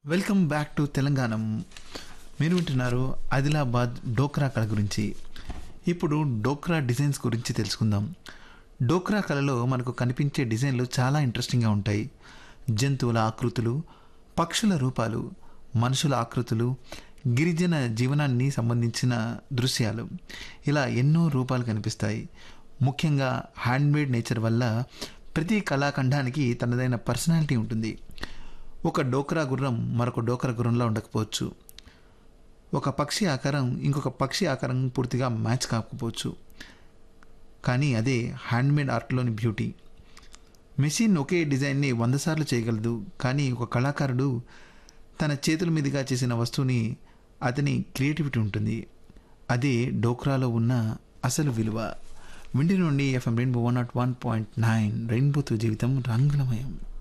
welcome back to Telangana మీరు వింటున్నారు ఆదిలాబాద్ డోక్రా కళ గురించి ఇప్పుడు డోక్రా డిజైన్స్ గురించి తెలుసుకుందాం డోక్రా కళలో మనకు కనిపించే డిజైన్లు చాలా ఇంట్రెస్టింగ్గా ఉంటాయి జంతువుల ఆకృతులు పక్షుల రూపాలు మనుషుల ఆకృతులు గిరిజన జీవనాన్ని సంబంధించిన దృశ్యాలు ఇలా ఎన్నో రూపాలు కనిపిస్తాయి ముఖ్యంగా హ్యాండ్మేడ్ నేచర్ వల్ల ప్రతి కళాఖండానికి తనదైన పర్సనాలిటీ ఉంటుంది ఒక డోక్రా గుర్రం మరొక డోక్రా గుర్రంలా ఉండకపోవచ్చు ఒక పక్షి ఆకారం ఇంకొక పక్షి ఆకారం పూర్తిగా మ్యాచ్ కాకపోవచ్చు కానీ అదే హ్యాండ్మేడ్ ఆర్ట్లోని బ్యూటీ మెషిన్ ఒకే డిజైన్ని వంద సార్లు చేయగలదు కానీ ఒక కళాకారుడు తన చేతుల మీదుగా చేసిన వస్తువుని అతని క్రియేటివిటీ ఉంటుంది అదే డోక్రాలో ఉన్న అసలు విలువ విండి నుండి FM rainbow one nought one point nine రెయిన్బోతో జీవితం రంగులమయం